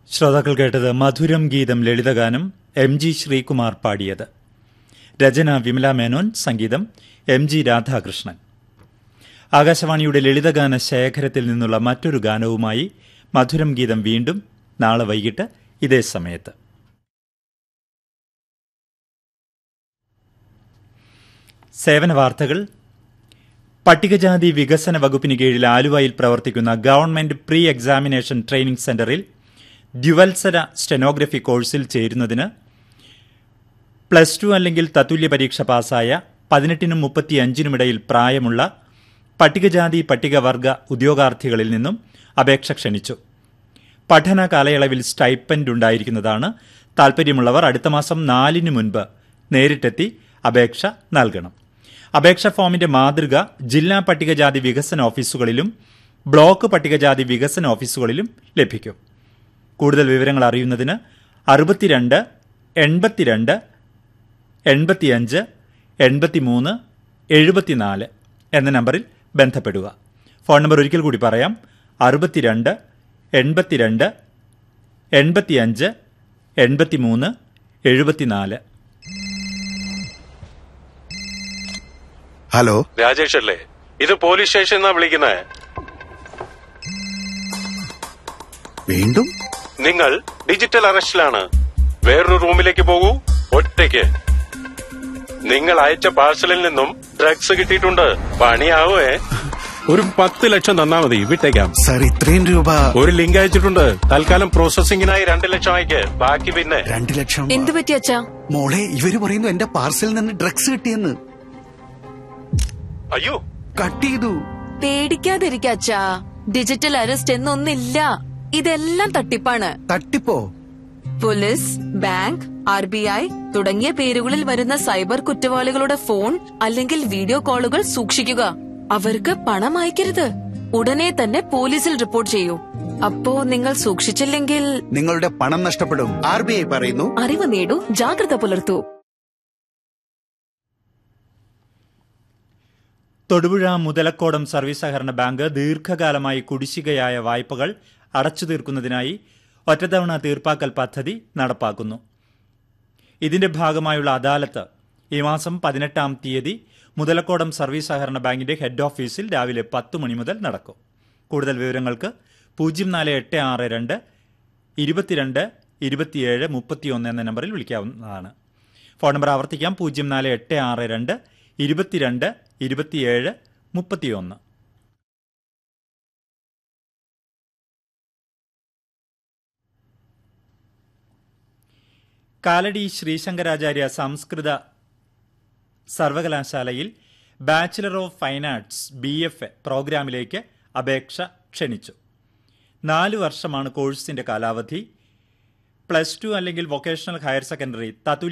ശ്രോതാക്കൾ കേട്ടത് മധുരം ഗീതം ലളിതഗാനം എം ജി ശ്രീകുമാർ പാടിയത് രചന വിമല മേനോൻ സംഗീതം എം ജി രാധാകൃഷ്ണൻ ആകാശവാണിയുടെ ലളിതഗാന ശേഖരത്തിൽ നിന്നുള്ള മറ്റൊരു ഗാനവുമായി മധുരം ഗീതം വീണ്ടും നാളെ വൈകിട്ട് ഇതേ സമയത്ത് സേവന വാർത്തകൾ പട്ടികജാതി വികസന വകുപ്പിന് കീഴിൽ ആലുവയിൽ പ്രവർത്തിക്കുന്ന ഗവൺമെന്റ് പ്രീ എക്സാമിനേഷൻ ട്രെയിനിംഗ് സെന്ററിൽ ദ്വിവത്സര സ്റ്റെനോഗ്രഫി കോഴ്സിൽ ചേരുന്നതിന് പ്ലസ് ടു അല്ലെങ്കിൽ തത്തുല്യ പരീക്ഷ പാസ്സായ പതിനെട്ടിനും മുപ്പത്തിയഞ്ചിനുമിടയിൽ പ്രായമുള്ള പട്ടികജാതി പട്ടികവർഗ ഉദ്യോഗാർത്ഥികളിൽ നിന്നും അപേക്ഷ ക്ഷണിച്ചു പഠന കാലയളവിൽ സ്റ്റൈപ്പൻഡ് ഉണ്ടായിരിക്കുന്നതാണ് താൽപ്പര്യമുള്ളവർ അടുത്ത മാസം നാലിന് മുൻപ് നേരിട്ടെത്തി അപേക്ഷ നൽകണം അപേക്ഷ ഫോമിന്റെ മാതൃക ജില്ലാ പട്ടികജാതി വികസന ഓഫീസുകളിലും ബ്ലോക്ക് പട്ടികജാതി വികസന ഓഫീസുകളിലും ലഭിക്കും കൂടുതൽ വിവരങ്ങൾ അറിയുന്നതിന് അറുപത്തിരണ്ട് എൺപത്തിരണ്ട് എൺപത്തിയഞ്ച് എൺപത്തിമൂന്ന് എഴുപത്തിനാല് എന്ന നമ്പറിൽ ബന്ധപ്പെടുക ഫോൺ നമ്പർ ഒരിക്കൽ കൂടി പറയാം അറുപത്തിരണ്ട് എൺപത്തിരണ്ട് എൺപത്തിയഞ്ച് എൺപത്തിമൂന്ന് എഴുപത്തിനാല് ഹലോ രാജേഷ് അല്ലേ ഇത് പോലീസ് സ്റ്റേഷൻ എന്നാ വിളിക്കുന്നത് വീണ്ടും നിങ്ങൾ ഡിജിറ്റൽ അറസ്റ്റിലാണ് വേറൊരു റൂമിലേക്ക് പോകൂ ഒറ്റയ്ക്ക് നിങ്ങൾ അയച്ച പാഴ്സലിൽ നിന്നും ഡ്രഗ്സ് കിട്ടിയിട്ടുണ്ട് പണിയാവേ ഒരു പത്ത് ലക്ഷം തന്നാ മതി വിട്ടേക്കാം സാർ ഇത്രയും രൂപ ഒരു ലിങ്ക് അയച്ചിട്ടുണ്ട് തൽക്കാലം പ്രോസസിംഗിനായി രണ്ട് ലക്ഷം അയക്ക് ബാക്കി പിന്നെ രണ്ടു ലക്ഷം എന്തു പറ്റി അച്ഛാ മോളെ ഇവര് പറയുന്നു എന്റെ പാർസലിൽ നിന്ന് ഡ്രഗ്സ് കിട്ടിയെന്ന് അയ്യോ കട്ട് ചെയ്തു പേടിക്കാതിരിക്ക അച്ഛാ ഡിജിറ്റൽ അറസ്റ്റ് എന്നൊന്നില്ല ഇതെല്ലാം തട്ടിപ്പാണ് തട്ടിപ്പോ police bank R B I തുടങ്ങിയ പേരുകളിൽ വരുന്ന സൈബർ കുറ്റവാളികളുടെ ഫോൺ അല്ലെങ്കിൽ വീഡിയോ കോളുകൾ സൂക്ഷിക്കുക അവർക്ക് പണം അയക്കരുത് ഉടനെ തന്നെ പോലീസിൽ റിപ്പോർട്ട് ചെയ്യൂ അപ്പോ നിങ്ങൾ സൂക്ഷിച്ചില്ലെങ്കിൽ നിങ്ങളുടെ പണം നഷ്ടപ്പെടും ആർ ബി ഐ പറയുന്നു അറിവ് നേടൂ ജാഗ്രത പുലർത്തൂ തൊടുപുഴ മുതലക്കോടം സർവീസ് സഹകരണ ബാങ്ക് ദീർഘകാലമായി കുടിശ്ശികയായ വായ്പകൾ അടച്ചു തീർക്കുന്നതിനായി ഒറ്റത്തവണ തീർപ്പാക്കൽ പദ്ധതി നടപ്പാക്കുന്നു ഇതിന്റെ ഭാഗമായുള്ള അദാലത്ത് ഈ മാസം പതിനെട്ടാം തീയതി മുതലക്കോടം സർവീസ് സഹകരണ ബാങ്കിന്റെ ഹെഡ് ഓഫീസിൽ രാവിലെ പത്ത് മണി മുതൽ നടക്കും കൂടുതൽ വിവരങ്ങൾക്ക് പൂജ്യം നാല് എട്ട് ആറ് രണ്ട് ഇരുപത്തിരണ്ട് ഇരുപത്തിയേഴ് മുപ്പത്തിയൊന്ന് എന്ന നമ്പറിൽ വിളിക്കാവുന്നതാണ് ഫോൺ നമ്പർ ആവർത്തിക്കാം പൂജ്യം നാല് എട്ട് ആറ് രണ്ട് ഇരുപത്തിരണ്ട് ഇരുപത്തിയേഴ് മുപ്പത്തിയൊന്ന് കാലടി ശ്രീശങ്കരാചാര്യ സംസ്കൃത സർവകലാശാലയിൽ bachelor of fine arts B F A പ്രോഗ്രാമിലേക്ക് അപേക്ഷ ക്ഷണിച്ചു നാല് വർഷമാണ് കോഴ്സിന്റെ കാലാവധി പ്ലസ് ടു അല്ലെങ്കിൽ വൊക്കേഷണൽ ഹയർ സെക്കൻഡറി തത്തുല്യ